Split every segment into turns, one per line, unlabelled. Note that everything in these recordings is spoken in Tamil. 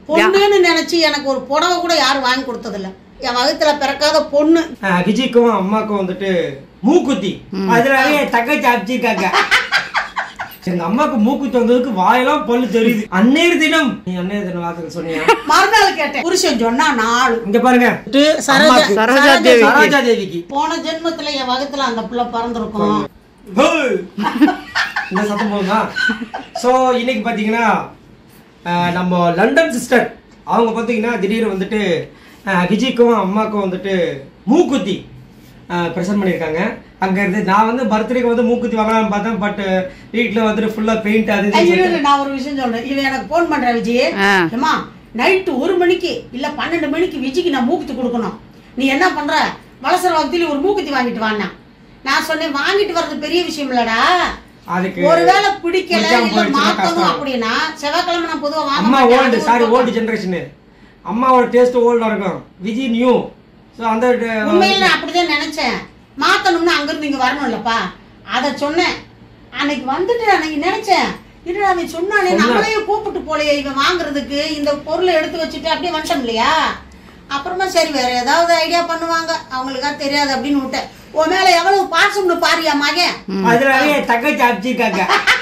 பொண்ணுன்னு நினைச்சு எனக்கு ஒரு புடவை கூட யாரும் வாங்கி கொடுத்ததில்ல என் வகுத்துல பிறக்காத பொண்ணு
ஆஹ் விஜய்க்கும் அம்மாக்கும் வந்துட்டு மூக்குத்தி அதனாலே என் தங்கச்சி அடிச்சிருக்காங்க எங்க அம்மாக்கு மூக்குத்தி வந்ததுக்கு வாயெல்லாம் பல்லு தெரியுது அன்னையர் தினம் நீ அன்னையர் தினம் வார்த்தை சொன்னியா
மறுநாள் கேட்டேன் புருஷன் சொன்னா நாலு
இங்க பாருங்க
சரோஜா
அம்மாக்கு.
சரோஜா தேவி
சரோஜா தேவிக்கு
போன ஜென்மத்துல என் வகுத்துல அந்த புள்ள பிறந்திருக்கும்
ஹேய்! இந்த சத்தம் போதுமா ஸோ இன்னைக்கு பார்த்தீங்கன்னா ஆஹ், நம்ம லண்டன் சிஸ்டர் அவங்க பார்த்தீங்கன்னா திடீர்னு வந்துட்டு ஆஹ், விஜய்க்கும் அம்மாக்கும் வந்துட்டு மூக்குத்தி ப்ரெசென்ட் பண்ணியிருக்காங்க அங்க இருந்து நான் வந்து பர்த்டேக்கு வந்து மூக்குத்தி வாங்கலாம்னு பார்த்தேன் பட் வீட்டில் வந்துட்டு ஃபுல்லாக பெயிண்ட் அது இதுன்னு
ஐயோ,
சொல்லிட்டு-
நான் ஒரு விஷயம் சொல்றேன் இவன் எனக்கு போன் பண்ற விஜய்
ஆ.
ஏமா நைட்டு ஒரு மணிக்கு இல்ல பன்னெண்டு மணிக்கு விஜய்க்கு நான் மூக்குத்தி கொடுக்கணும் நீ என்ன பண்ற வளசர வகுத்துல ஒரு மூக்குத்தி வாங்கிட்டு வாண்ணா நான் சொன்னேன் வாங்கிட்டு வர்றது பெரிய விஷயம் இல்லடா
அதுக்கு
ஒருவேளை பிடிக்கல
பிடிக்காம
இல்ல
போயிடுச்சுன்னா
மாத்தணும்
கஷ்டம்.
அப்படின்னா செவ்வாய்க்கிழமை நான் பொதுவா வாங்க
அம்மா
மாட்டேன்.
ஓல்டு
அது
சாரி
ஒரு
ஓல்டு ஜென்ரேஷனு அம்மாவோட டேஸ்ட் ஓல்டா இருக்கும் விஜய் நியூ ஸோ அந்த
உண்மையில நான் அப்படிதான் நினைச்சேன் மாத்தணும்னா அங்க இருந்து இங்க வரணும்லப்பா அத சொன்னேன் அன்னைக்கு வந்துட்டு அன்னைக்கு நினைச்சேன் என்னடா அவன் சொன்னானே
சொன்னான்.
நம்மளையும் கூப்பிட்டு போலையே இவன் வாங்குறதுக்கு இந்த பொருளை எடுத்து வச்சுட்டு அப்படியே வந்துட்டோம் இல்லையா அப்புறமா சரி வேற ஏதாவது ஐடியா பண்ணுவாங்க அவங்களுக்கா தெரியாது அப்படின்னு விட்டேன் உன் மேல எவ்வளவு பாசம்னு பாரியா மகன்
அதனால என் தங்கச்சி அடிச்சிருக்காங்க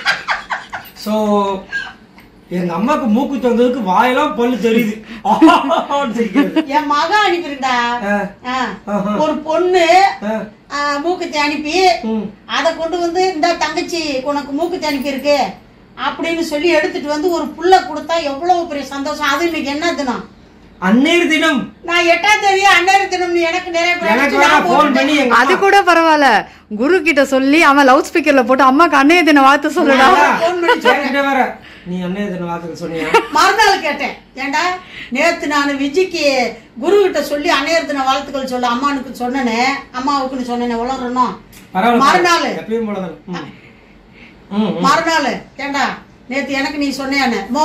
ஸோ எங்க அம்மாக்கு மூக்குத்தி வந்ததுக்கு வாயெல்லாம் பல்லு தெரியுது சிரிக்கிறது.
என் மகன் அனுப்பியிருந்தா
ஆ,
ஆ.
ஆஹா.
ஒரு பொண்ணு
ஆ,
ஆ, மூக்குத்தி அனுப்பி
ம்.
அதை கொண்டு வந்து இந்த தங்கச்சி உனக்கு மூக்குத்தி அனுப்பியிருக்கு அப்படின்னு சொல்லி எடுத்துட்டு வந்து ஒரு புள்ள கொடுத்தா எவ்வளவு பெரிய சந்தோஷம் அது இன்னைக்கு என்ன தினம்
அன்னையர் தினம்
நான் எட்டாம் தேதி அன்னையர் தினம் நீ எனக்கு நிறைய பேர்
எனக்கு
அனுப்பிச்சு
வேற
நான்
ஃபோன் பண்ணி எங்க
அது கூட பரவாயில்ல குரு கிட்ட சொல்லி அவன் லவுட் ஸ்பீக்கர்ல போட்டு அம்மாக்கு அன்னைய தின வார்த்தை சொல்லுடா
phone பண்ணி சொன்னேன்.
என்கிட்ட வேற நீ அன்னையர் தினம் வார்த்தை சொன்னியா
மறுநாள் கேட்டேன் ஏண்டா நேத்து நான் விஜய்க்கு குரு கிட்ட சொல்லி அன்னையர் தின வாழ்த்துக்கள் சொல்ல அம்மானுக்கு சொன்னனே அம்மாவுக்குன்னு சொன்னேனே உளறணும்
பரவாயில்ல
மறுநாள்
எப்பயும் போலதான் ம். ம், ம்.
மறுநாள் ஏண்டா நேத்து எனக்கு நீ சொன்னேன்னு மோ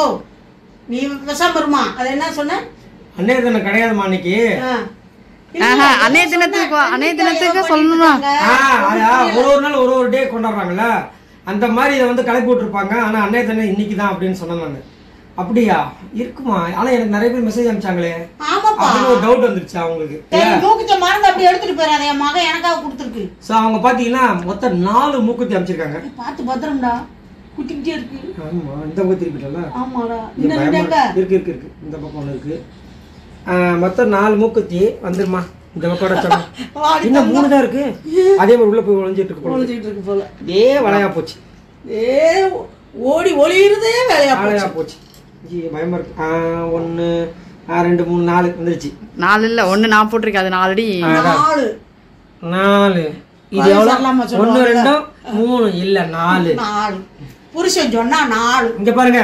நீ விஷம் வருமா அது என்ன சொன்ன
அன்னையர் தினம் கிடையாதுமா அன்னைக்கு
ஆ.
ஆஹா, அன்னைய தினத்துக்கு அன்னைய தினத்துக்கு சொல்லணுமா
ஆ, அதா, ஒரு ஒரு நாள் ஒரு ஒரு டே கொண்டாடுறாங்கல்ல அந்த மாதிரி இதை வந்து கலப்பி விட்டுருப்பாங்க ஆனா அன்னைய தினம் இன்னைக்கு தான் அப்படின்னு சொன்னேன் நான் அப்படியா இருக்குமா ஆனா எனக்கு நிறைய பேர் மெசேஜ் அனுப்பிச்சாங்களே
ஆமாப்பா
அப்படின்னு ஒரு டவுட் வந்துருச்சு அவங்களுக்கு
சரி, மூக்குத்தி மருந்து அப்படி எடுத்துட்டு போயிடாத என் மகன் எனக்காக கொடுத்துருக்கு
ஸோ அவங்க பாத்தீங்கன்னா மொத்தம் நாலு மூக்குத்தி அமைச்சிருக்காங்க
பார்த்து பத்திரம்டா குட்டிக்கிட்டே இருக்கு
ஆமா இந்த பக்கம் திருப்பிட்டல
ஆமாடா
இங்க
இன்னும்
பயமா
ரெண்டு எங்க?
இருக்கு இருக்கு இருக்கு இந்த பக்கம் ஒன்று இருக்கு ஆ, மொத்தம் நாலு மூக்குத்தி வந்துருமா இந்த பக்கம் சொன்னா
வாடி
இன்னும் மூணு தான் இருக்கு அதே மாதிரி உள்ள போய் ஒளிஞ்சிட்டு இருக்கு போல.
ஒளிஞ்சிட்டு இருக்கு போல
ஏ வளையா போச்சு
ஏ ஓடி ஒளியுறதே வேலையா
வளையா போச்சு ஜி பயமா இருக்கு ஆ, ஒண்ணு ஆ, ரெண்டு மூணு நாலு வந்துருச்சு
நாலு இல்ல ஒண்ணு நான் போட்டிருக்கேன் அது நாலடி
நாலு
நாலு இது
வயசு
எவ்வளவு
இல்லாம
ஒண்ணு
சொல்லுவாங்கல்ல.
ரெண்டும் மூணு இல்ல நாலு
நாலு புருஷன் சொன்னா நாலு
இங்க பாருங்க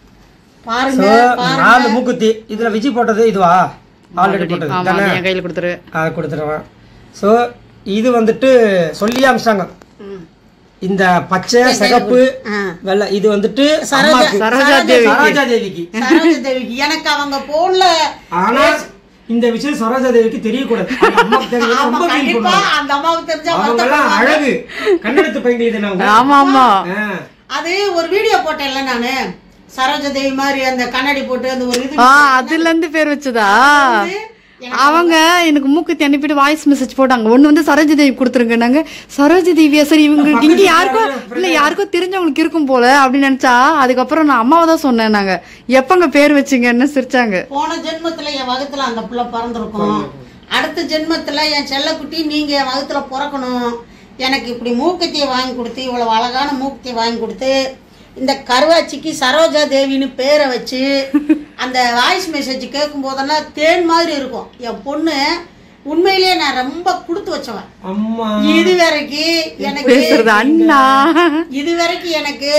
பாருங்க
So,
பாருங்க
நாலு மூக்குத்தி இதுல விஜய் போட்டது இதுவா ஆல்ரெடி போட்டது
ஆமா
தானே
அது என் கையில கொடுத்துரு
அதை கொடுத்துருவேன் ஸோ இது வந்துட்டு சொல்லி அமிச்சாங்க
ம்.
இந்த பச்சை சிகப்பு
ஆ.
வெள்ளை இது வந்துட்டு
சரோஜா
அம்மாக்கு.
சரோஜா தேவி
சரோஜா தேவிக்கு
சரோஜ தேவிக்கு எனக்கு அவங்க போன்ல
ஆனா இந்த விஷயம் சரோஜா தேவிக்கு தெரியக்கூடாது அந்த அம்மாக்கு தெரிஞ்சது
ஆமா
ரொம்ப feel
கண்டிப்பா
பண்ணுவாங்க.
அந்த அம்மாவுக்கு தெரிஞ்சா
அவங்க எல்லாம்
வருத்தப்படுவாங்க.
அழகு கண்ணெடுத்து பையங்க இது அவங்க
ஆமா ஆமா
ஆ.
அது ஒரு வீடியோ போட்டேன்ல நானு சரோஜ தேவி மாதிரி அந்த கண்ணாடி போட்டு அந்த ஒரு இது
ஆ அதுல இருந்து பேர் வச்சதா
வந்து
அவங்க எனக்கு மூக்குத்தி அனுப்பிட்டு வாய்ஸ் மெசேஜ் போட்டாங்க ஒண்ணு வந்து சரோஜ தேவி கொடுத்துருங்கன்னாங்க சரோஜ தேவியா சரி இவங்களுக்கு இங்க யாருக்கும் இல்ல யாருக்கும் தெரிஞ்சவங்களுக்கு இருக்கும் போல அப்படின்னு நினைச்சா அதுக்கப்புறம் நான் அம்மாவை தான் சொன்னேன் நாங்க எப்பங்க பேர் வச்சீங்கன்னு சிரிச்சாங்க
போன ஜென்மத்துல என் வகுத்துல அந்த புள்ள பிறந்திருக்கும் அடுத்த ஜென்மத்துல என் செல்லக்குட்டி நீங்க என் வகுத்துல பிறக்கணும் எனக்கு இப்படி மூக்குத்தியை வாங்கி கொடுத்து இவ்வளவு அழகான மூக்குத்தியை வாங்கி கொடுத்து இந்த கருவாச்சிக்கு சரோஜா தேவின்னு பேரை வச்சு அந்த வாய்ஸ் மெசேஜ் கேட்கும் போதெல்லாம் தேன் மாதிரி இருக்கும் என் பொண்ணு உண்மையிலேயே நான் ரொம்ப கொடுத்து வச்சவன்
அம்மா
இது வரைக்கும் எனக்கு
பேசுறது அண்ணா
இது வரைக்கும் எனக்கு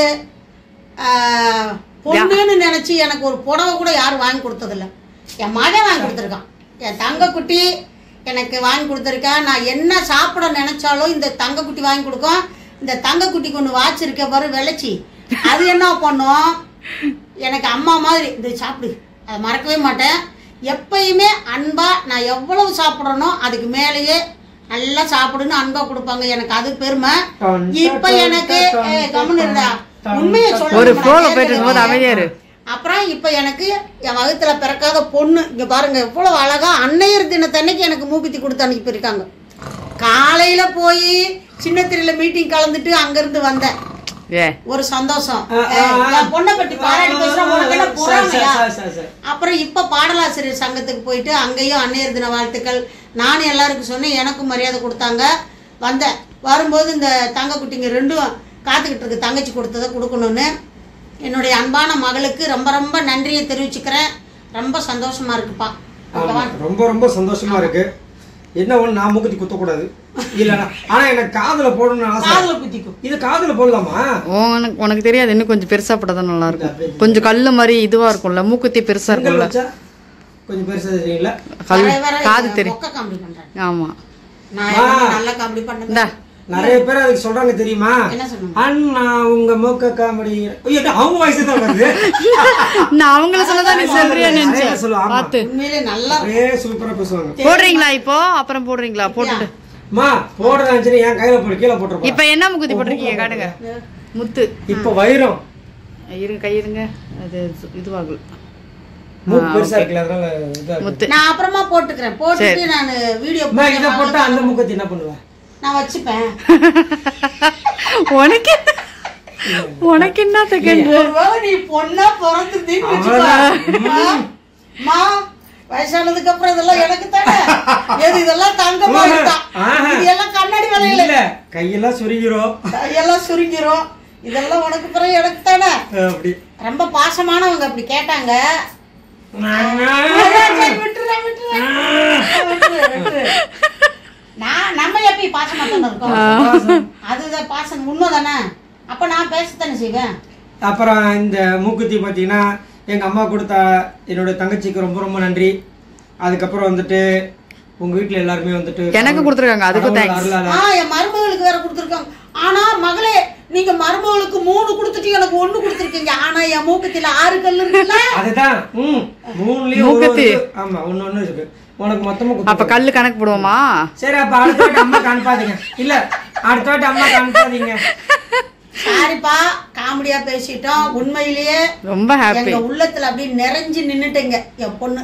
ஆஹ், பொண்ணுன்னு நினைச்சு எனக்கு ஒரு புடவை கூட யாரும் வாங்கி கொடுத்ததில்ல என் மகன் வாங்கி கொடுத்துருக்கான் என் தங்க குட்டி எனக்கு வாங்கி கொடுத்துருக்கா நான் என்ன சாப்பிட நினைச்சாலும் இந்த தங்க குட்டி வாங்கி கொடுக்கும் இந்த தங்க குட்டிக்கு ஒன்று வாட்ச் இருக்க பாரு வெள்ளச்சி அது என்ன பண்ணும் எனக்கு அம்மா மாதிரி இது சாப்பிடு அதை மறக்கவே மாட்டேன் எப்பயுமே அன்பா நான் எவ்வளவு சாப்பிட்றேனோ அதுக்கு மேலேயே நல்லா சாப்பிடுன்னு அன்பா கொடுப்பாங்க எனக்கு அது பெருமை இப்ப எனக்கு ஏய், கம்முனு இருந்தா உண்மையை சொல்ல
ஒரு ஃப்ளோல போயிட்டு இருக்கும்போது அமைதியா இரு
அப்புறம் இப்போ எனக்கு என் வகுத்துல பிறக்காத பொண்ணு இங்க பாருங்க எவ்வளவு அழகா அன்னையர் தினத்தன்னைக்கு எனக்கு மூக்குத்தி கொடுத்து அனுப்பியிருக்காங்க காலையில போய் சின்ன திரையில மீட்டிங் கலந்துட்டு அங்கிருந்து வந்தேன்
ஏ
ஒரு சந்தோஷம்
ஆ, ஆ, ஆ.
என் பொண்ணை பற்றி பாராட்டி பேசுறா உனக்கு என்ன
சரி,
பொறாமையா
சரி, சரி, சரி.
அப்புறம் இப்போ பாடலாசிரியர் சங்கத்துக்கு போயிட்டு அங்கேயும் அன்னையர் தின வாழ்த்துக்கள் நானும் எல்லாருக்கும் சொன்னேன் எனக்கும் மரியாதை கொடுத்தாங்க வந்தேன் வரும்போது இந்த தங்க குட்டிங்க ரெண்டும் காத்துக்கிட்டு இருக்கு தங்கச்சி கொடுத்ததை கொடுக்கணும்னு என்னுடைய அன்பான மகளுக்கு ரொம்ப ரொம்ப நன்றியை தெரிவிச்சுக்கிறேன் ரொம்ப சந்தோஷமா இருக்குப்பா
ஆமா, ரொம்ப ரொம்ப சந்தோஷமா இருக்கு என்ன ஒண்ணு நான் மூக்குத்தி குத்தக்கூடாது இல்ல ஆனா எனக்கு காதுல போடணும்னு ஆசை
காதுல குத்திக்கும்
இது காதுல போடலாமா
உனக்கு உனக்கு தெரியாது இன்னும் கொஞ்சம் பெருசா போட்டாதான் நல்லா இருக்கும் கொஞ்சம் கல்லு மாதிரி இதுவா இருக்கும்ல மூக்குத்தி பெருசா
செங்கல்
இருக்கும்ல
வச்சா கொஞ்சம் பெருசா தெரியுங்களா
கல்
வர வர
காது
இங்க
தெரியும்
மொக்க காமெடி பண்றேன்
ஆமா
நான் என்னமோ நல்லா காமெடி பண்ணேன்
இந்தா
நிறைய பேர் அதுக்கு சொல்றாங்க தெரியுமா
என்ன சொன்னாங்க
அண்ணா உங்க மூக்க காமெடி ஐயோ இது அவங்க வயசு தான் வருது
நான் அவங்கள சொல்லதான் நீ சொல்றியா
நிறைய
நினைச்சேன்
பேர் சொல்லுவாங்க. ஆமா.
பார்த்து
உண்மையிலே நல்லா
ஒரே சூப்பரா பேசுவாங்க
போடுறீங்களா இப்போ அப்புறம் போடுறீங்களா போட்டுட்டு
அம்மா போடுறான்னு என் கையில போட்டு கீழே போட்டுருப்பா
இப்ப என்ன முக்குத்தி போட்டிருக்கீங்க காட்டுங்க முத்து
இப்ப வைரம்
இருங்க கை இருங்க அது இதுவாகல
மூக்கு பெருசா இருக்குல்ல அதனால இதா இருக்கு.
முத்து
நான் அப்புறமா போட்டுக்கிறேன் போட்டுட்டு நான் வீடியோ
அம்மா இதை போட்டா அந்த மூக்கத்தி என்ன பண்ணுவேன்
நான் வச்சுப்பேன்
உனக்கு உனக்கு என்ன செகண்ட்
ஒருவேளை நீ பொண்ணா பிறந்துட்டீன்னு வச்சுக்கோ. மா வயசானதுக்கு அப்புறம் இதெல்லாம் எனக்கு தானே எது இதெல்லாம் தங்கமா இருந்தான்
ஆஹா.
இது எல்லாம் கண்ணாடி விலையில
இல்ல கையெல்லாம் சுருகிறோம்
கையெல்லாம் சுருங்கிரும் இதெல்லாம் உனக்கு பிறகு எனக்கு தானே
அப்படி
ரொம்ப பாசமானவங்க அப்படி கேட்டாங்க சரி, விட்டுறேன், விட்டுறேன். விட்டுரு, விட்டுரு. நான் நம்ம எப்பயும் பாசமா தானே இருக்கோம் அதுதான் பாசம் உண்மைதானே அப்ப நான் பேசத்தானே செய்வேன்
அப்புறம் இந்த மூக்குத்தி பார்த்தீங்கன்னா எங்க அம்மா கொடுத்த என்னோட தங்கச்சிக்கு ரொம்ப ரொம்ப நன்றி அதுக்கப்புறம் வந்துட்டு உங்க வீட்ல எல்லாருமே வந்துட்டு
எனக்கு கொடுத்துருக்காங்க அதுக்கு
கடவுள்
தேங்க்ஸ்
அருளால
ஆ என் மருமகளுக்கு வேற கொடுத்துருக்காங்க ஆனா மகளே நீங்க மருமகளுக்கு மூணு கொடுத்துட்டு எனக்கு ஒண்ணு கொடுத்துருக்கீங்க ஆனா என் மூக்கத்தில ஆறு கல் இருக்குல்ல
அதுதான் ம் மூணுலயும் ஒரு
மூக்குத்தி.
ஒரு- ஆமா ஒண்ணு ஒண்ணு இருக்கு உனக்கு மொத்தமா
அப்ப
கொடுத்துருக்கேன்.
கல்லு கணக்கு போடுவோமா
சரி அப்ப அடுத்த வாட்டி அம்மா காண்பாதீங்க இல்ல அடுத்த வாட்டி அம்மா காண்பாதீங்க
சாரிப்பா காமெடியா பேசிட்டோம் உண்மையிலேயே
ரொம்ப ஹாப்பி
எங்க உள்ளத்துல அப்படியே நிறைஞ்சு நின்னுட்டீங்க என் பொண்ணு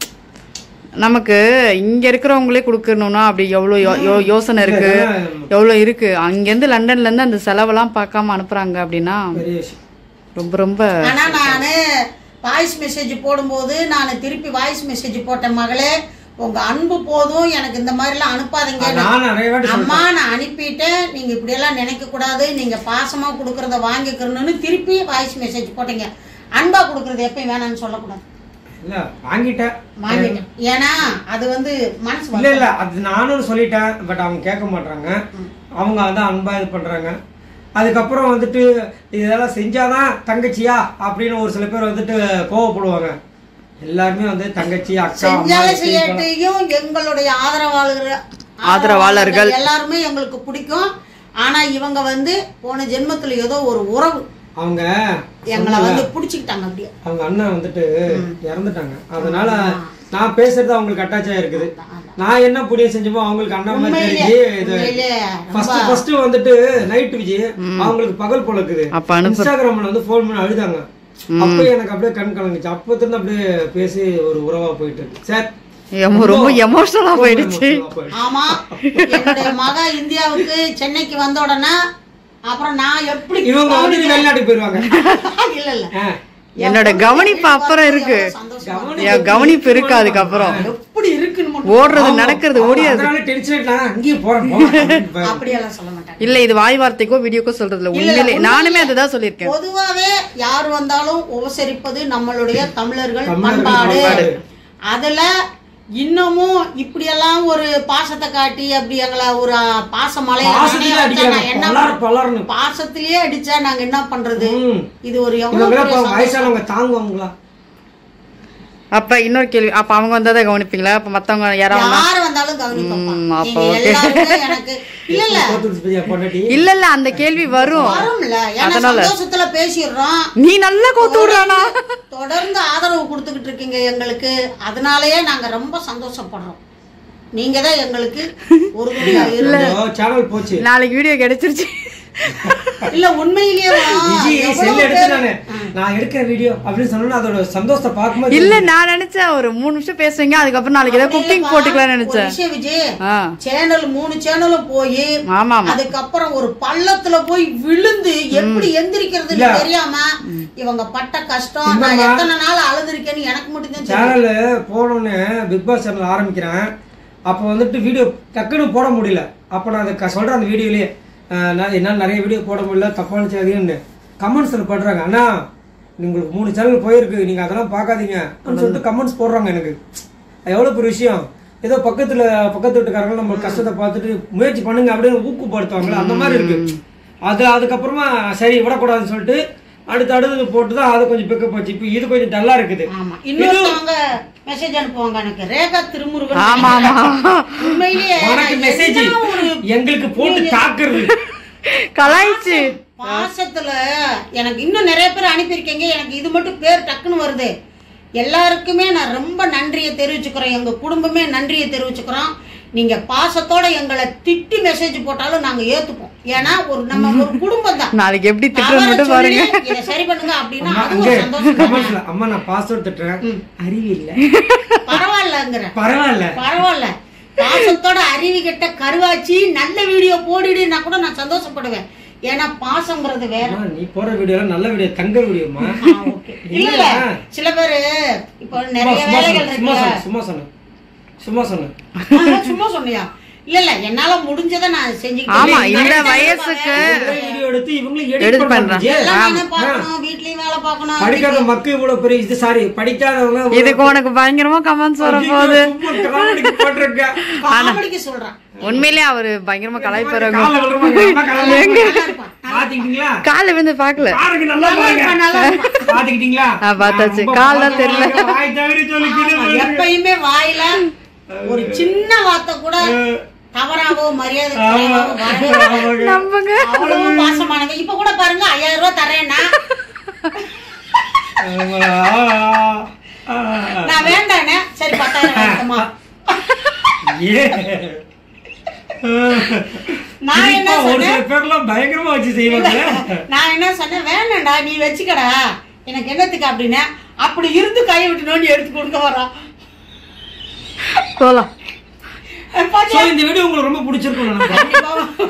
நமக்கு இங்க இருக்கிறவங்களே கொடுக்கணும்னா அப்படி எவ்வளவு யோ- யோ- யோசனை இருக்கு எவ்வளவு இருக்கு அங்கிருந்து லண்டன்ல இருந்து அந்த செலவெல்லாம் பார்க்காம அனுப்புறாங்க அப்படின்னா
பெரிய விஷயம்
ரொம்ப ரொம்ப
ஆனா நானு வாய்ஸ் மெசேஜ் போடும்போது நான் திருப்பி வாய்ஸ் மெசேஜ் போட்டேன் மகளே உங்க அன்பு போதும் எனக்கு இந்த மாதிரி எல்லாம் அனுப்பாதீங்க
நான் நிறைய வாட்டி
அம்மா நான் அனுப்பிட்டேன் நீங்க இப்படி எல்லாம் நினைக்க கூடாது நீங்க பாசமா கொடுக்கறத வாங்கிக்கணும்னு திருப்பி வாய்ஸ் மெசேஜ் போட்டீங்க அன்பா கொடுக்கறது எப்பயும் வேணாம்னு சொல்லக்கூடாது
இல்ல வாங்கிட்டேன்
வாங்கிட்டேன் ஏன்னா அது வந்து மனசு
இல்ல இல்ல அது நானும் சொல்லிட்டேன் பட் அவங்க கேட்க மாட்டாங்க அவங்க அதான் அன்பா இது பண்றாங்க அதுக்கப்புறம் வந்துட்டு இதெல்லாம் செஞ்சாதான் தங்கச்சியா அப்படின்னு ஒரு சில பேர் வந்துட்டு கோவப்படுவாங்க எல்லாருமே வந்து தங்கச்சி அக்கா அம்மா
செஞ்சாலும்
இப்படி
செய்யட்டையும் எங்களுடைய ஆதரவாளர்கள்
ஆதரவாளர்கள்.
எல்லாருமே எங்களுக்கு பிடிக்கும் ஆனா இவங்க வந்து போன ஜென்மத்துல ஏதோ ஒரு உறவு
அவங்க
எங்களை வந்து பிடிச்சிக்கிட்டாங்க அப்படியே
அவங்க அண்ணன் வந்துட்டு இறந்துட்டாங்க அதனால நான் பேசுறது அவங்களுக்கு அட்டாச் இருக்குது நான் என்ன புண்ணியம் செஞ்சோமோ அவங்களுக்கு அண்ணன் மாதிரி
உண்மையிலே,
தெரிஞ்சு இது
உண்மையிலே
ஃபர்ஸ்ட் ஃபர்ஸ்ட் வந்துட்டு நைட் விஜய் அவங்களுக்கு பகல் போல இருக்குது
அப்ப அனுப்பு
இன்ஸ்டாகிராம்ல வந்து ஃபோன் பண்ணி அழுதாங்க அப்ப எனக்கு அப்படியே கண் கலங்குச்சு அப்ப இருந்து அப்படியே பேசி ஒரு உறவா போயிட்டு இருக்கு சார்
எமோ- ரொம்ப எமோஷனலா போயிடுச்சு
ஆமா என்னுடைய மக இந்தியாவுக்கு சென்னைக்கு வந்த உடனே அப்புறம் நான் எப்படி
இவங்க வந்துட்டு வெளிநாட்டுக்கு போயிருவாங்க
இல்ல இல்ல
ஆ.
என்னோட கவனிப்பு அப்புறம் இருக்கு
எவ்வளவு சந்தோஷமா
என் கவனிப்பு இருக்கு அதுக்கப்புறம்
எப்படி இருக்குன்னு மட்டும்
ஓடுறது நடக்கிறது ஓடியாது
அதனால டென்ஷன் ஆயிட்டா அங்கேயும் போறேன் போறேன்.
அப்படியெல்லாம் சொல்ல மாட்டாங்க
இல்ல இது வாய் வார்த்தைக்கோ வீடியோக்கோ சொல்றது இல்ல உண்மையிலே நானுமே அதுதான் சொல்லியிருக்கேன்
பொதுவாவே யார் வந்தாலும் உபசரிப்பது நம்மளுடைய தமிழர்கள்
தமிழர்கள்
பண்பாடு
பண்பாடு.
அதுல இன்னமும் இப்படியெல்லாம் ஒரு பாசத்தை காட்டி அப்படி எங்களை ஒரு பாச மலையில
பாசத்திலே
நனைய வச்சா நான்
அடிக்கிறாங்க
என்ன
பலர் பலர்னு
பாசத்திலேயே அடிச்சா நாங்க என்ன பண்றது
ம்.
இது ஒரு எவ்வளவு
இவங்க
பெரிய சந்தோஷம்.
வயசானவங்க தாங்குவாங்களா
அப்ப இன்னொரு கேள்வி அப்ப அவங்க வந்தாதான் கவனிப்பீங்களா அப்ப மத்தவங்க யாராவது
யார் வந்தாலும் கவனிப்போம்ப்பா.
ம், அப்ப
நீங்க
okay.
எல்லாருமே எனக்கு இல்ல இல்ல
தோத்துருச்சு பத்தியா பொண்டாட்டி
இல்ல இல்ல அந்த கேள்வி வரும்
வரும்ல ஏன்னா
அதனால.
சந்தோஷத்துல பேசிடுறோம்
நீ நல்லா கோத்து விடுறானா
தொடர்ந்து ஆதரவு கொடுத்துக்கிட்டு இருக்கீங்க எங்களுக்கு அதனாலயே நாங்க ரொம்ப சந்தோஷப்படுறோம் நீங்க தான் எங்களுக்கு ஒரு துணையா இருந்து
சேனல் போச்சு
நாளைக்கு வீடியோ கிடைச்சிருச்சு
இல்ல உண்மையிலேயே
விஜி செல் எடுத்து நானு நான் எடுக்கிற வீடியோ அப்படின்னு சொன்னா அதோட சந்தோஷத்தை பார்க்கும்போது
இல்ல நான் நினைச்சேன் ஒரு மூணு நிமிஷம் பேசுவீங்க அதுக்கப்புறம் நாளைக்கு ஏதாவது குக்கிங் போட்டுக்கலாம்னு நினைச்சேன்
விஷயம் விஜய்
ஆ
சேனல் மூணு சேனலும் போய்
ஆமா ஆமா
அதுக்கப்புறம் ஒரு பள்ளத்துல போய் விழுந்து எப்படி எந்திரிக்கிறதுன்னு தெரியாம இவங்க பட்ட கஷ்டம் நான் எத்தனை நாள் அழுதுருக்கேன்னு எனக்கு மட்டும் தான் தெரியும்.
சேனலு போனோடனே பிக் பாஸ் சேனல் ஆரம்பிக்கிறேன் அப்போ வந்துட்டு வீடியோ டக்குன்னு போட முடியல அப்போ நான் அதை க- சொல்றேன் அந்த வீடியோலயே அஹ், நான் என்னால் நிறைய வீடியோ போட முடியல தப்பான செய்யாதீங்கன்னு கமெண்ட்ஸில் பண்றாங்க அண்ணா உங்களுக்கு மூணு சேனல் போயிருக்கு நீங்கள் அதெல்லாம் பார்க்காதீங்க அப்படின்னு சொல்லிட்டு கமெண்ட்ஸ் போடுறாங்க எனக்கு அது எவ்வளோ பெரிய விஷயம் ஏதோ பக்கத்தில் பக்கத்து வீட்டுக்காரங்க நம்ம கஷ்டத்தை பார்த்துட்டு முயற்சி பண்ணுங்க அப்படின்னு ஊக்கப்படுத்துவாங்களே அந்த மாதிரி இருக்கு அது அதுக்கப்புறமா சரி விடக்கூடாதுன்னு சொல்லிட்டு அடுத்து அடுத்து போட்டு தான் அது கொஞ்சம் பிக்கப் ஆச்சு இப்போ இது கொஞ்சம் டல்லா இருக்குது
ஆமா இன்னொருத்தவங்க மெசேஜ் அனுப்புவாங்க எனக்கு ரேகா திருமுருகன்
ஆமா ஆமா
உண்மையிலேயே
உனக்கு
நான்
மெசேஜ்
என்ன ஒரு
எங்களுக்கு போட்டு தாக்குறது
கலாய்ச்சு
பாசத்துல எனக்கு இன்னும் நிறைய பேர் அனுப்பியிருக்கீங்க எனக்கு இது மட்டும் பேர் டக்குன்னு வருது எல்லாருக்குமே நான் ரொம்ப நன்றியை தெரிவிச்சுக்கிறோம் எங்க குடும்பமே நன்றியை தெரிவிச்சுக்கிறோம் நீங்க பாசத்தோட எங்களை திட்டி மெசேஜ் போட்டாலும் நாங்க ஏத்துப்போம் ஏன்னா ஒரு நம்ம ஒரு குடும்பம் தான்
நாளைக்கு எப்படி திட்டுறது
தவறை
மட்டும்
சொல்லி
பாருங்க
இதை சரி பண்ணுங்க அப்படின்னா
அம்மா,
அது
அங்க
ஒரு சந்தோஷம் தானே.
கமெண்ட்ஸ்ல அம்மா நான் பாஸ்வேர்ட் திட்டுறேன் அறிவு இல்ல
பரவாயில்லங்கிற
பரவாயில்ல
பரவாயில்ல பாசத்தோட அறிவு கிட்ட கருவாச்சி நல்ல வீடியோ போடுடுன்னா கூட நான் சந்தோஷப்படுவேன் ஏன்னா பாசங்கிறது வேற
அம்மா, நீ போற வீடியோ நல்ல வீடியோ தங்க வீடியோமா
ஆ, okay. இல்ல இல்ல சில பேரு இப்போ நிறைய
சும்மா
வேலைகள்
சொன்னேன், சும்மா
இருக்குல்ல
சொன்னேன் சும்மா சொன்னேன் சும்மா சொன்னேன்
ஆ, சும்மா சொன்னியா இல்ல இல்ல என்னால முடிஞ்சதை நான் செஞ்சுக்கிட்டேன்
ஆமா
நீங்க
இந்த
நிறைய
வயசுக்கு
வீடியோ எடுத்து இவங்களும்
Edit
எடிட்
பண்றாங்க.
பண்றாங்க
எல்லாம் நானே பார்க்கணும் வீட்லயும் வேலை பார்க்கணும்
படிக்காத மக்கள் இவ்வளவு பெரிய இது சாரி படிக்காதவங்க
இதுக்கு உனக்கு பயங்கரமா கமெண்ட்ஸ் வர போகுது
சும்மா காமெடிக்கு போட்டிருக்க
காமெடிக்கு சொல்றேன்
உண்மையிலே அவரு பயங்கரமா கலாய்ப்பாருங்க
காலை விழுறவங்க என்ன காலை விழுறவங்க?
நல்லா இருப்பான்
பாத்துக்கிட்டீங்களா
காலை வந்து பாக்கல
பாருங்க நல்லா பாருங்க
நல்லா இருப்பான்.
பாத்துக்கிட்டீங்களா
ஆ, பார்த்தாச்சு.
ரொம்ப
கால் தான் தெரியல.
பாருங்க, வாய் தவறி சொல்லிக்கிது
ஆமா, எப்பயுமே வாயில ஒரு சின்ன வார்த்தை கூட தவறாவோ மரியாதை குறைவாவோ வரவே வராது.
நம்புங்க
அவ்வளவு பாசமானவங்க இப்ப கூட பாருங்க ஐயாயிரம் ரூபாய் தரேன்னா நான் வேண்டானே சரி பத்தாயிரம் வாங்கிக்கோமா நான் என்ன
ஒரு
சொன்னேன்
சில பேர்லாம் பயங்கரமா வச்சு செய்வாங்க
நான் என்ன சொன்னேன் வேணாம்டா நீ வச்சுக்கடா எனக்கு என்னத்துக்கு அப்படின்னா அப்படி இருந்து கையை விட்டு நோண்டி எடுத்து கொடுக்க வரான்
போலாம்
சோ இந்த வீடியோ உங்களுக்கு ரொம்ப பிடிச்சிருக்கும் நினைக்கிறேன்
கண்டிப்பா.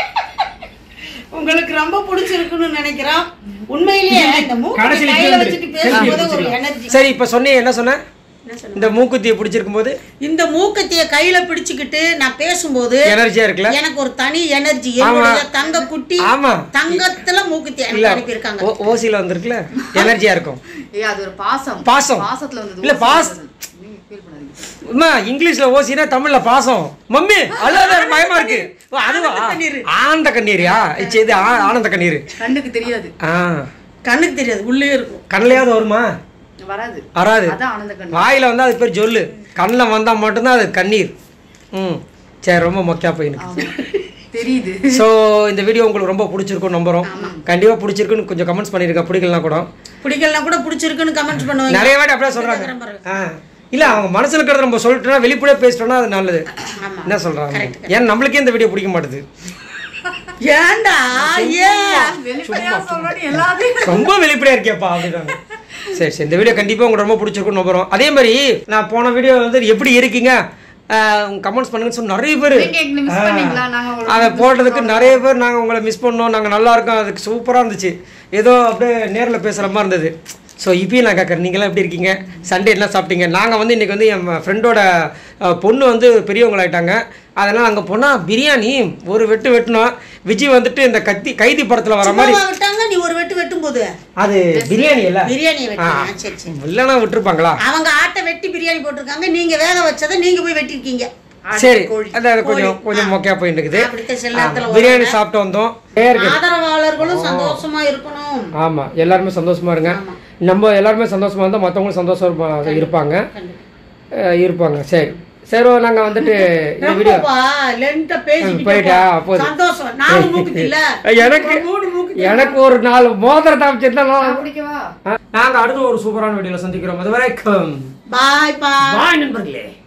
உங்களுக்கு ரொம்ப பிடிச்சிருக்குன்னு நினைக்கிறோம் உண்மையிலேயே இந்த மூக்கு
கடைசியில
கையில
கீழே
வச்சுட்டு
வந்துரு.
பேசும்போது ஒரு
செல்ஃபி
எனர்ஜி
சரி இப்ப சொன்னீங்க என்ன சொன்ன இந்த மூக்குத்தியை பிடிச்சிருக்கும் போது
இந்த மூக்கத்திய கையில பிடிச்சுக்கிட்டு நான் பேசும்போது
எனர்ஜியா இருக்குல்ல
எனக்கு ஒரு தனி எனர்ஜி என்னுடைய தங்க குட்டி
ஆமா
தங்கத்துல மூக்குத்தி
இல்ல
எனக்கு அனுப்பியிருக்காங்க
ஓ- ஓசில வந்திருக்குல்ல எனர்ஜியா இருக்கும்
ஏய் அது ஒரு பாசம்
பாசம்
பாசத்துல வந்தது
இல்ல பாஸ் அம்மா இங்கிலீஷ்ல ஓசினா தமிழ்ல பாசம் மம்மி அல்லாத பயமா இருக்கு ஓ, அதுவா ஆனந்த கண்ணீரியா இச்சி, இது ஆ- ஆனந்த கண்ணீர்
கண்ணுக்கு தெரியாது
ஆ
கண்ணுக்கு தெரியாது உள்ளே இருக்கும்
கண்ணையாவது வருமா
வராது
வராது
அதான் ஆனந்த கண்ணு
வாயில வந்தா அது பேர் சொல்லு கண்ணில் வந்தா மட்டும்தான் அது கண்ணீர் ம் சரி ரொம்ப மொக்கையா போயிருக்கு
தெரியுது
ஸோ இந்த வீடியோ உங்களுக்கு ரொம்ப பிடிச்சிருக்கும் நம்புறோம் கண்டிப்பா பிடிச்சிருக்குன்னு கொஞ்சம் கமெண்ட்ஸ் பண்ணிருக்கா பிடிக்கலாம் கூட
பிடிக்கலாம் கூட பிடிச்சிருக்குன்னு கமெண்ட் பண்ணுவாங்க
நிறைய வாட்டி அப்படியே சொல்றாங்க ஆ இல்ல அவங்க மனசுல இருக்கிறத நம்ம சொல்லிட்டோம்னா வெளிப்படையா பேசிட்டோம்னா அது நல்லது என்ன சொல்றாங்க ஏன் நம்மளுக்கே இந்த வீடியோ பிடிக்க மாட்டுது
ஏன்டா ஏன்
வெளிப்படையா சொல்றேன்னு எல்லாத்தையும்
ரொம்ப வெளிப்படையா இருக்கியாப்பா அப்படின்றாங்க சரி சரி இந்த வீடியோ கண்டிப்பா உங்களுக்கு ரொம்ப பிடிச்சிருக்கும் நம்புறோம் அதே மாதிரி நான் போன வீடியோ வந்து எப்படி இருக்கீங்க கமெண்ட்ஸ் பண்ணுங்கன்னு சொல்லி நிறைய பேர்
நீங்க எங்களை மிஸ் பண்ணீங்களா நாங்க உங்களை
அதை போட்டதுக்கு நிறைய பேர் நாங்கள் உங்களை மிஸ் பண்ணோம் நாங்கள் நல்லா இருக்கோம் அதுக்கு சூப்பராக இருந்துச்சு ஏதோ அப்படியே நேரில் பேசுகிற மாதிரி இருந்தது ஸோ இப்பயும் நான் கேட்குறேன் நீங்களாம் எப்படி இருக்கீங்க சண்டே என்ன சாப்பிட்டீங்க நாங்கள் வந்து இன்றைக்கி வந்து என் ஃப்ரெண்டோட பொண்ணு வந்து பெரியவங்களாயிட்டாங்க அதனால் அங்கே போனால் பிரியாணி ஒரு வெட்டு வெட்டினோம் விஜய் வந்துட்டு இந்த கத்தி கைதி படத்தில் வர மாதிரி
சும்மாவா விட்டாங்க நீ ஒரு வெட்டு வெட்டும் போது
அது பிரியாணி இல்லை
பிரியாணி வெட்டி சரி சரி
இல்லைன்னா விட்டுருப்பாங்களா
அவங்க ஆட்டை வெட்டி பிரியாணி போட்டிருக்காங்க நீங்க வேக வச்சதை நீங்க போய் வெட்டிருக்கீங்க
சரி அது அது கொஞ்சம் கொஞ்சம் மொக்கையாக போயிட்டு இருக்குது
அப்படித்தான் சில நேரத்துல
ஆமா, பிரியாணி சாப்பிட்டு வந்தோம் பேருக்கு
ஆதரவாளர்களும் சந்தோஷமா இருக்கணும்
ஆமா எல்லாருமே சந்தோஷமா இருங்க நம்ம எல்லாருமே சந்தோஷமா இருந்தா மத்தவங்களும் சந்தோஷமா இருப்பாங்க அஹ் இருப்பாங்க சரி சரி நாங்க வந்துட்டு இந்த வீடியோ
ரொம்பப்பா லென்ட்டா பேசிக்கிட்டே
போயிட்டா,
போ.
போதும்.
சந்தோஷம் நாலு மூக்குத்தி இல்ல
எனக்கு
மூணு மூக்கு
எனக்கு ஒரு நாலு மோதிரத்தை அமைச்சிருந்தா நல்லா-
பிடிக்கவா
அஹ் நாங்க அடுத்த ஒரு சூப்பரான வீடியோல சந்திக்கிறோம் அது வரைக்கும்
பாய் பா
பாய் நண்பர்களே